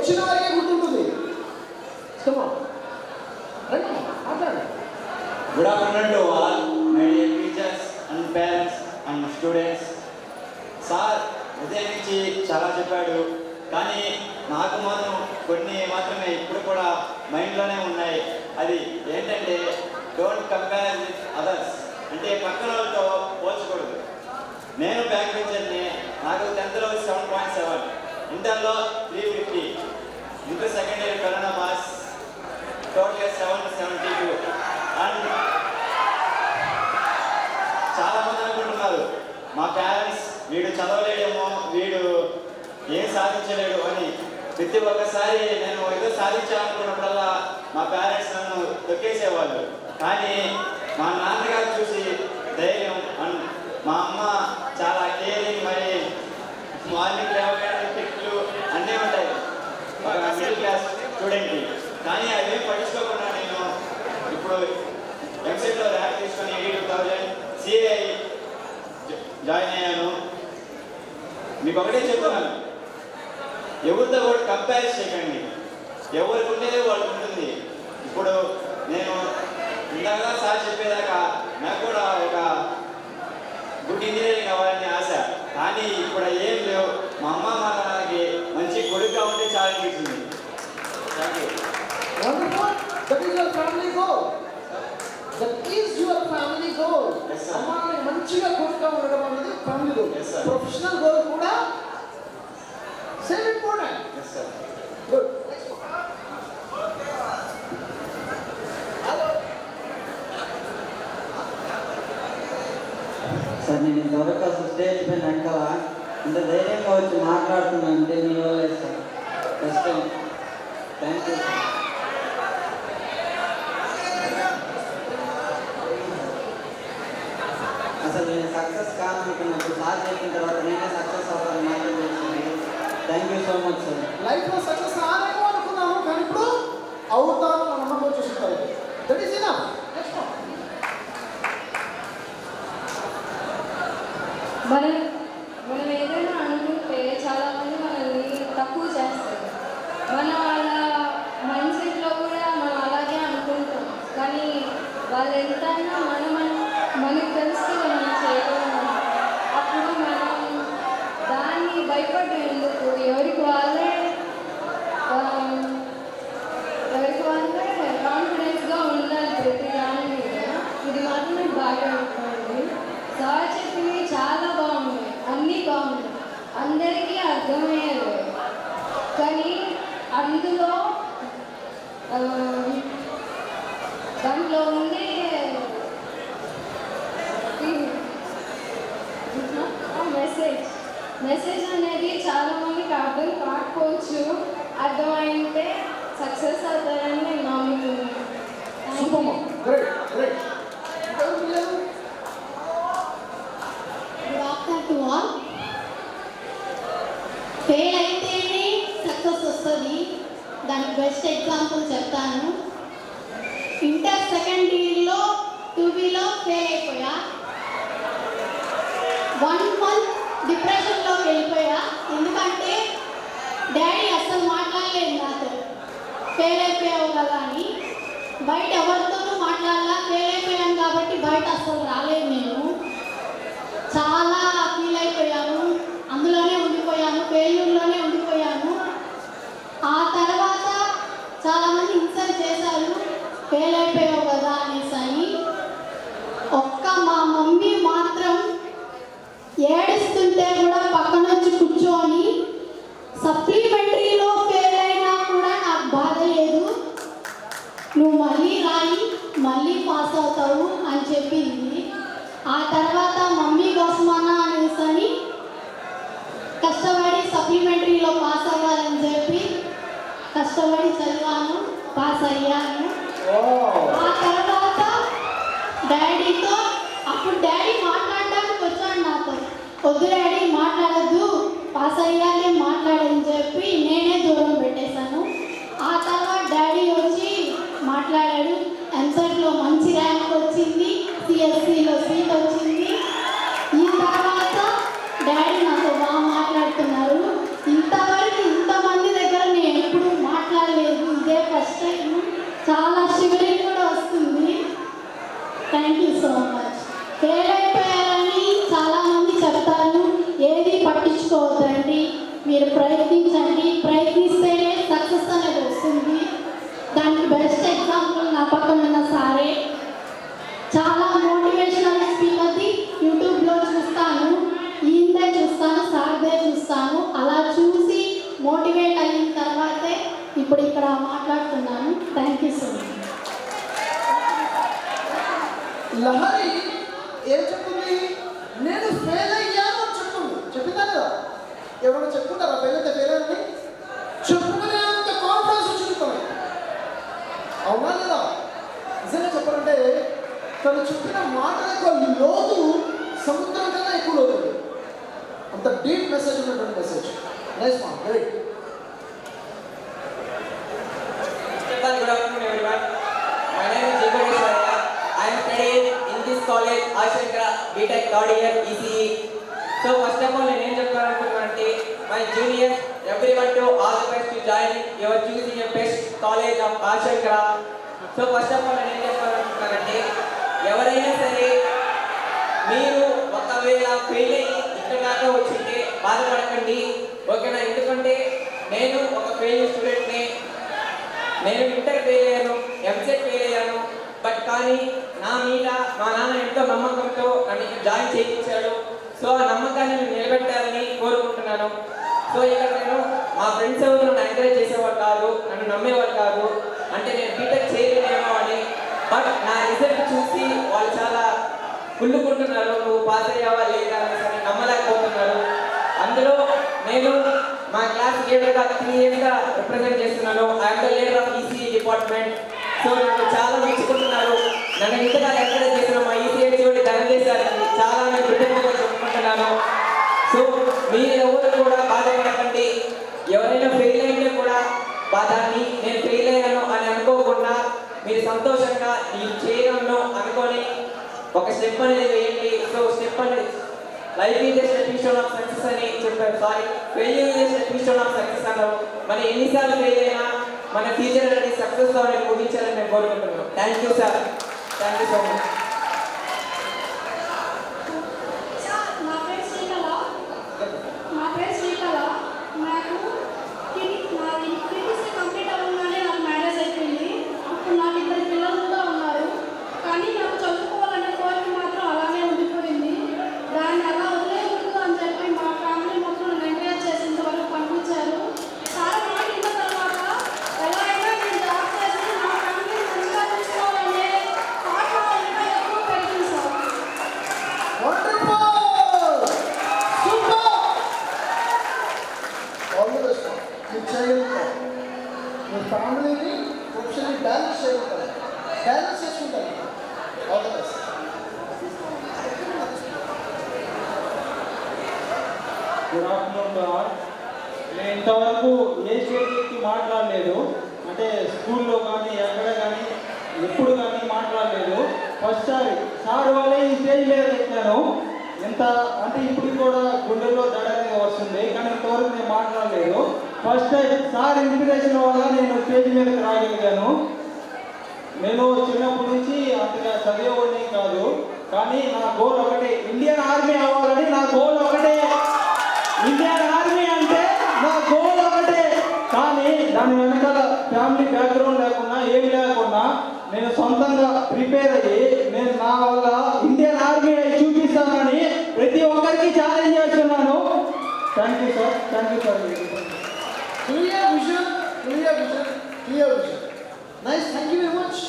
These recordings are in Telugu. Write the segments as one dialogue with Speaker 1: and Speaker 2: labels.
Speaker 1: వచ్చిన వారికే గుర్తుంటుంది Come on. రండి మాట్లాడండి
Speaker 2: Good afternoon to all, my dear teachers and parents and students. Sir ఉదయం నుంచి చాలా చెప్పాడు కానీ నాకు మాత్రం కొన్ని మాత్రమే ఇప్పుడు కూడా మైండ్లోనే ఉన్నాయి అది ఏంటంటే డోంట్ కంపేర్ విత్ అదర్స్ అంటే పక్కన వాళ్ళతో పోల్చకూడదు నేను బ్యాక్ బెంచర్ని నాకు టెన్త్లో సెవెన్ పాయింట్ సెవెన్ ఇంటర్లో three fifty inter second year corona marks total seven seventy two and చాలా మంది అనుకుంటున్నారు మా పేరెంట్స్ వీడు చదవలేడేమో వీడు ఏం సాధించలేడు అని ప్రతి ఒక్కసారి నేను ఏదో సాధించాలనుకున్నప్పుడల్లా మా పేరెంట్స్ నన్ను తొక్కేసేవాళ్ళు కానీ మా నాన్నగారు చూసి ధైర్యం అండ్ మా అమ్మ చాలా కేరింగ్ మరి మార్నింగ్ లేవగానే తిట్లు అన్నీ ఉంటాయి ఒక మిడిల్ క్లాస్ స్టూడెంట్కి కానీ అవి పట్టించుకోకుండా నేను ఇప్పుడు ఎంసెట్లో ర్యాంక్ తీసుకొని eighty two thousand CI join అయ్యాను మీకు ఒకటే చెప్తున్నాను ఎవరితో కూడా కంపేర్ చేయకండి ఎవరికి ఉండేది వాళ్ళకి ఉంటుంది ఇప్పుడు నేను ఇందాక సార్ చెప్పేదాకా నాకు కూడా ఒక గుడ్ ఇంజనీరింగ్ అవ్వాలని ఆశ కానీ ఇప్పుడు ఏం లేవు మా అమ్మ మా నాన్నకి మంచి కొడుకుగా ఉంటే చాలా అనిపించింది thank you
Speaker 1: Wonderful. That is your family goal. That is your family goal.
Speaker 2: Yes, sir.
Speaker 1: అమ్మాయిని మంచిగా కొడుకుగా ఉండడం అనేది family goal
Speaker 2: Yes, sir.
Speaker 1: Professional goal కూడా same important
Speaker 2: yes sir
Speaker 1: good
Speaker 3: sir నేను ఇంతవరకు అసలు స్టేజ్ పైన వెనకాల ఇంత ధైర్యంగా వచ్చి మాట్లాడుతున్నాను అంటే మీ వల్లే sir first time thank you sir అసలు నేను సక్సెస్ కాదనుకున్నప్పుడు సార్ చెప్పిన తర్వాత నేనే సక్సెస్ అవ్వాలని మాత్రం తెలిసింది thank you so much sir
Speaker 1: life లో సక్సెస్ రాలేమో అనుకున్నాము కానీ ఇప్పుడు అవుతాను అని నమ్మకం వచ్చేసింది దట్ ఈస్ ఇనఫ్
Speaker 4: మనం మనం ఏదైనా అనుకుంటే చాలా మంది మనల్ని తక్కువ చేస్తారు మనం అలా మైండ్ సెట్లో కూడా మనం అలాగే అనుకుంటాం కానీ వాళ్ళు ఎంతైనా మనం మనకు తెలిస్తే మనం చేయగలం అప్పుడు మనం దాన్ని భయపడ్డం ఎందుకు ఎవరికి వాళ్ళే ఆ, ఎవరికి వాళ్ళే కాన్ఫిడెన్స్గా ఉండాలి ప్రతి దాని మీద ఇది మాత్రమే బాగా ఉంటుంది సార్ చెప్పింది చాలా బాగుంది అన్నీ బాగున్నాయి అందరికీ అర్థమయ్యేది కానీ అందులో ఆ, దాంట్లో ఉండే మెసేజ్ మెసేజ్ అనేది చాలా మందికి అర్థం కాకపోవచ్చు అర్థమైంటే సక్సెస్ అవుతారని నేను నమ్ముతున్నాను
Speaker 1: సూపర్ గ్రేట్ గ్రేట్ ఇంకెవరు పిల్లలు
Speaker 5: good after to all fail అయితేనే సక్సెస్ వస్తుంది దానికి బెస్ట్ ఎగ్జాంపుల్ చెప్తాను ఇంటర్ సెకండ్ ఇయర్లో టూబీలో ఫెయిల్ అయిపోయా వన్ మంత్ డిప్రెషన్లోకి వెళ్ళిపోయా ఎందుకంటే డాడీ అస్సలు మాట్లాడలేదు నాతో ఫెయిల్ అయిపోయావు కదా అని బయట ఎవరితోనూ మాట్లాడాలా ఫెయిల్ అయిపోయాను కాబట్టి బయట అస్సలు రాలేదు నేను చాలా ఫీల్ అయిపోయాను అందులోనే ఉండిపోయాను ఫెయిల్యూర్లోనే ఉండిపోయాను ఆ తర్వాత చాలామంది ఇన్సల్ట్ చేశారు ఫెయిల్ అయిపోయావు కదా అనేసి అని ఒక్క మా మమ్మీ మాత్రం ఏడుస్తుంటే కూడా పక్కన వచ్చి కూర్చొని సప్లిమెంటరీలో ఫెయిల్ అయినా కూడా నాకు బాధ లేదు నువ్వు మళ్ళీ రాయి మళ్ళీ పాస్ అవుతావు అని చెప్పింది ఆ తర్వాత మమ్మీ కోసమన్నా అనేసి అని కష్టపడి సప్లిమెంటరీలో పాస్ అవ్వాలని చెప్పి కష్టపడి చదివాను పాస్ అయ్యాను ఆ తర్వాత డాడీతో అప్పుడు డాడీ మాట్లాడడానికి వచ్చాడు నాతో వద్దు డాడీ మాట్లాడద్దు పాస్ అయ్యాలే మాట్లాడని చెప్పి నేనే దూరం పెట్టేశాను ఆ తర్వాత డాడీ వచ్చి మాట్లాడాడు ఎంసెట్లో మంచి ర్యాంక్ వచ్చింది సిఎస్సిలో సీట్ వచ్చింది ఈ తర్వాత డాడీ నాతో బాగా మాట్లాడుతున్నారు ఇంతవరకు ఇంతమంది దగ్గర నేను ఎప్పుడు దానికి బెస్ట్ ఎగ్జాంపుల్ నా పక్కన ఉన్న సారే చాలా మోటివేషనల్ స్పీకర్ది యూట్యూబ్లో చూస్తాను ఈయనదే చూస్తాను సార్దే చూస్తాను అలా చూసి మోటివేట్ అయిన తర్వాతే ఇప్పుడు ఇక్కడ మాట్లాడుతున్నాను thank you so much
Speaker 1: Lahari ఏం చెప్తుంది నేను ఫెయిల్ అయ్యాను అని చెప్తుంది చెప్పిందా లేదా ఎవరైనా చెప్పుకుంటారా ఫెయిల్ అయితే ఫెయిల్ అని చెప్పుకునేంత కాన్ఫిడెన్స్ వచ్చింది తనకి అవునా లేదా నిజంగా చెప్పాలంటే తను చెప్పిన మాటల యొక్క లోతు సముద్రం కన్నా ఎక్కువ లోతు ఉంది. అంత డీప్ మెసేజ్ ఉన్నటువంటి మెసేజ్ నైస్ మా right
Speaker 6: Well, good afternoon, everyone. My name is Jigoreshwarya. I am studying in this college, Ashankara, BTech third year ECE. So first of all, నేను ఏం చెప్పాలనుకుంటున్నానంటే my junior everyone to all the best to join your choosing a best college of ఆశంకర సో ఫస్ట్ ఆఫ్ ఆల్ నేను ఏం చెప్పాలనుకుంటున్నానంటే ఎవరైనా సరే మీరు ఒకవేళ ఫెయిల్ అయ్యి ఇక్కడ దాకా వచ్చింటే బాధపడకండి ఓకేనా ఎందుకంటే నేను ఒక ఫెయిల్ స్టూడెంట్ని నేను ఇంటర్ ఫెయిల్ అయ్యాను ఎంసెట్ ఫెయిల్ అయ్యాను బట్ కానీ నా మీద మా నాన్న ఎంతో నమ్మకంతో నన్ను ఇక్కడ జాయిన్ చేయించాడు సో ఆ నమ్మకాన్ని నేను నిలబెట్టాలని కోరుకుంటున్నాను సో ఇక్కడ నేను మా ఫ్రెండ్స్ ఎవరు నన్ను ఎంకరేజ్ చేసేవారు కాదు నన్ను నమ్మేవారు కాదు అంటే నేను బీటెక్ చేయలేనేమో అని బట్ నా రిజల్ట్ చూసి వాళ్ళు చాలా కుళ్ళుకుంటున్నారు నువ్వు పాస్ అయ్యావా లేదా అనేసి అని నమ్మలేకపోతున్నారు అందులో నేను మా క్లాస్ లీడర్గా త్రీ ఇయర్స్గా రిప్రజెంట్ చేస్తున్నాను I'm the leader of EC department so నన్ను చాలా మెచ్చుకుంటున్నారు నన్ను ఇంతగా ఎంకరేజ్ చేసిన మా ఈసీహెచ్ఓడి ధనంజయ్ సార్కి చాలా నేను కృతజ్ఞతలు చెప్పుకుంటున్నాను సో మీరు ఎవరు కూడా బాధపడకండి ఎవరైనా ఫెయిల్ అయితే కూడా బా- దాన్ని నేను ఫెయిల్ అయ్యాను అని అనుకోకుండా మీరు సంతోషంగా నేను చేయగలను అనుకొని ఒక స్టెప్ అనేది వేయండి సో స్టెప్ అనేది life is stepping stone of success అని చెప్పారు sorry failure is stepping stone of success అన్నారు మన ఎన్నిసార్లు ఫెయిల్ అయినా మన ఫ్యూచర్ అనేది సక్సెస్ అనేది ముగించాలని నేను కోరుకుంటున్నాను thank you sir thank you so much
Speaker 5: నా పేరు శ్రీకళ నా పేరు శ్రీకళ నాకు కిడ్- నాది ప్రీవియస్లీ కంప్లీట్ అవ్వగానే నాకు మ్యారేజ్ అయిపోయింది అప్పుడు నాకు ఇద్దరు పిల్లలు కూడా ఉన్నారు కానీ నాకు చదువుకోవాలనే కోరిక మాత్రం అలానే ఉండిపోయింది దాన్ని అలా వదిలేయకూడదు అని చెప్పి మా ఫ్యామిలీ మొత్తం నన్ను ఎంకరేజ్ చేసేంత వరకు పంపించారు సార్ మాట విన్న తర్వాత ఎలా అయినా నేను జాబ్ చేసి నా ఫ్యామిలీ మంచిగా చూసుకోవాలనే థాట్ నాలో ఇంకా ఎక్కువ పెరిగింది sir
Speaker 1: wonderful super all the best మీరు చేయగలుగుతారు మీ ఫ్యామిలీని ప్రొఫెషనల్లీ బ్యాలెన్స్ చేయగలుగుతారు బ్యాలెన్స్ చేసుకుంటారు all the best
Speaker 7: good afternoon to all నేను ఇంతవరకు ఏ స్టేజ్కి మాట్లాడలేదు అంటే స్కూల్లో కానీ ఎక్కడ కానీ ఎప్పుడు కానీ మాట్లాడలేదు ఫస్ట్ సారి సార్ వల్లే ఈ స్టేజ్ మీద ఎక్కాను ఎంత అంటే ఇప్పుడు కూడా గుండెల్లో దడ అనేది వస్తుంది కానీ ఇంతవరకు నేను మాట్లాడలేదు ఫస్ట్ టైం సార్ ఇన్స్పిరేషన్ వల్ల నేను స్టేజ్ మీదకి రాగలిగాను నేను చిన్నప్పటి నుంచి అంతగా చదివేవాడిని కాదు కానీ నా గోల్ ఒకటే ఇండియన్ ఆర్మీ అవ్వాలని నా గోల్ ఒకటే ఇండియన్ ఆర్మీ అంటే నా గోల్ ఒకటే కానీ దాని వెనకాల ఫ్యామిలీ బ్యాక్గ్రౌండ్ లేకుండా ఏం లేకుండా నేను సొంతంగా ప్రిపేర్ అయ్యి నేను నా వల్ల ఇండియన్ ఆర్మీ అయి చూపిస్తానని ప్రతి ఒక్కరికి ఛాలెంజ్ చేస్తున్నాను thank you sir thank you sir
Speaker 1: clear vision clear vision clear vision nice thank you very much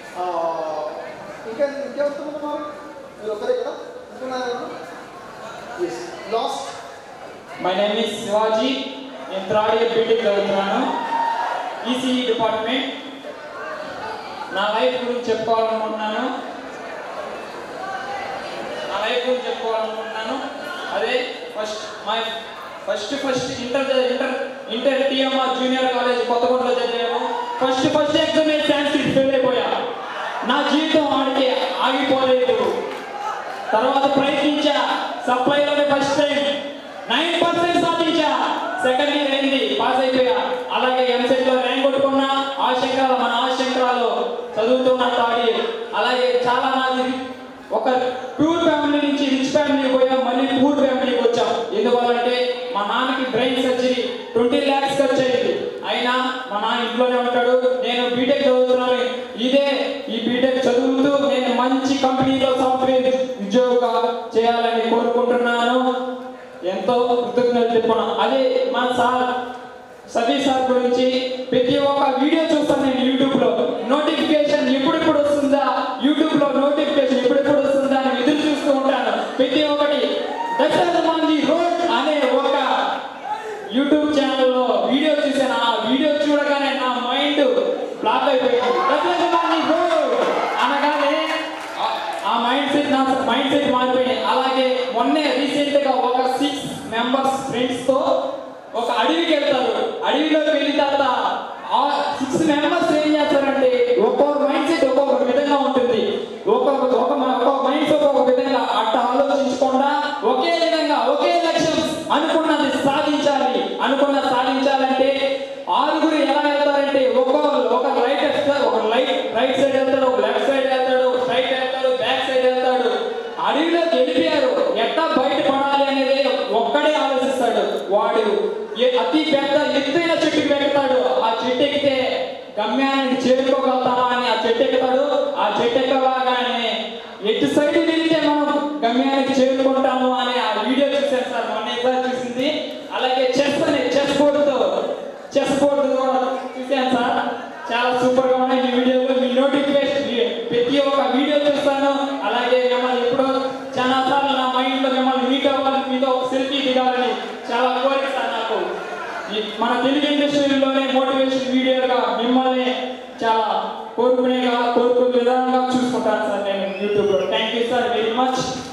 Speaker 1: ఇంకా ఇంకెవరుతున్నారు మీరు ఒకరే కదా ఇంకున్నారు yes last
Speaker 7: my name is Shivaji నేను థర్డ్ ఇయర్ బీటెక్ చదువుతున్నాను ఈసీఈ డిపార్ట్మెంట్ నా లైఫ్ గురించి చెప్పుకోవాలనుకుంటున్నాను నా లైఫ్ గురించి చెప్పుకోవాలనుకుంటున్నాను అదే first my first first inter inter inter TMR junior college కొత్తగూడలో చదివాను first first exam Sanskrit fail అయిపోయా నా జీవితం ఆడికి ఆగిపోలేదు తర్వాత ప్రయత్నించా సప్లైలోనే ఫస్ట్ టైం నైన్ పర్సెంట్ సాధించా సెకండ్ ఇయర్ అయింది పాస్ అయిపోయా అలాగే ఎంసెట్ లో ర్యాంక్ కొట్టుకున్నా ఆశంకరాలు మన ఆశంకరాలు చదువుతున్న థర్డ్ ఇయర్ అలాగే చాలా నాది ఒక ప్యూర్ ఫ్యామిలీ నుంచి రిచ్ ఫ్యామిలీకి పోయాం మళ్ళీ పూర్ ఫ్యామిలీకి వచ్చాం ఎందువల్లంటే మా నాన్నకి బ్రెయిన్ సర్జరీ ట్వంటీ ల్యాక్స్ ఖర్చు అయింది అయినా మా నాన్న ఇంట్లోనే ఉంటాడు నేను బీటెక్
Speaker 8: కృతజ్ఞతలు చెప్పుకున్నాం అదే మన సార్ సతీ సార్ గురించి ప్రతి ఒక్క వీడియో చూస్తాను నేను యూట్యూబ్ లో నోటిఫికేషన్ ఎప్పుడెప్పుడు వస్తుందా యూట్యూబ్ లో నోటిఫికేషన్ ఎప్పుడెప్పుడు వస్తుందా అని ఎదురు చూస్తూ ఉంటాను ప్రతి ఒక్కటి దశరథ మంది రోడ్ అనే ఒక యూట్యూబ్ ఛానల్లో వీడియో చూసాను ఆ వీడియో చూడగానే నా మైండ్ బ్లాక్ అయిపోయింది దశరథ మంది రోడ్ అనగానే ఆ- ఆ మైండ్ సెట్ నా మైండ్ సెట్ మారిపోయింది అలాగే మొన్నే రీసెంట్ గా ఒక సిక్స్ మెంబర్స్ ఫ్రెండ్స్ తో ఒక అడవికి వెళ్తారు అడవిలోకి వెళ్ళిన తర్వాత ఆ సిక్స్ మెంబర్స్ ఏం చేస్తారంటే ఒక్కొక్క మైండ్ సెట్ ఒక్కొక్క విధంగా ఉంటుంది ఒక్కొక్క ఒక ఒక్కొక్క మైండ్ సెట్ ఒక్కొక్క విధంగా అట్ట ఆలోచించకుండా ఒకే విధంగా ఒకే లక్ష్యం అనుకున్నది సాధించాలి అనుకున్న సాధించాలంటే ఆరుగురు ఎలా వెళ్తారంటే ఒక్కొక్కరు ఒక రైట్ వెళ్తారు ఒక రైట్ రైట్ సైడ్ వెళ్తాడు ఒక లెఫ్ట్ సైడ్ వెళ్తాడు ఒక స్ట్రైట్ వెళ్తాడు బ్యాక్ సైడ్ వెళ్తాడు అడవిలోకి వెళ్ళిపోయారు ఎట్టా బయట పడాలి అనేది ఒక్కడే ఆలోచిస్తాడు వాడు ఏ- అతి పెద్ద ఎత్తైన చెట్టుకి ఎక్కుతాడు ఆ చెట్టు ఎక్కితే గమ్యాన్ని చేరుకోగలుగుతామా అని ఆ చెట్టు ఎక్కుతాడు ఆ చెట్టు ఎక్కగానే ఎటు సైడ్ వెళ్తే మనం గమ్యానికి చేరుకుంటాము అని ఆ వీడియో చూసాను సార్ మొన్న సార్ చూసింది అలాగే చెస్ అనే చెస్ బోర్డుతో చెస్ బోర్డు కూడా చూసాను సార్ చాలా సూపర్ గా ఉన్నాయి ఈ వీడియోలో మీ నోటిఫికేషన్ ప్రతి ఒక్క వీడియో చూస్తాను అలాగే మిమ్మల్ని ఎప్పుడో చాలా సార్లు నా మైండ్ లో మిమ్మల్ని మీట్ అవ్వాలని మీతో ఒక సెల్ఫీ దిగాలని చాలా కోరిక సార్ నాకు ఈ మన తెలుగు ఇండస్ట్రీలోనే మోటివేషన్ వీడియోగా మిమ్మల్ని చాలా కోరుకునేగా కోరుకునే విధానంగా చూసుకుంటాను సార్ నేను యూట్యూబ్లో thank you sir very much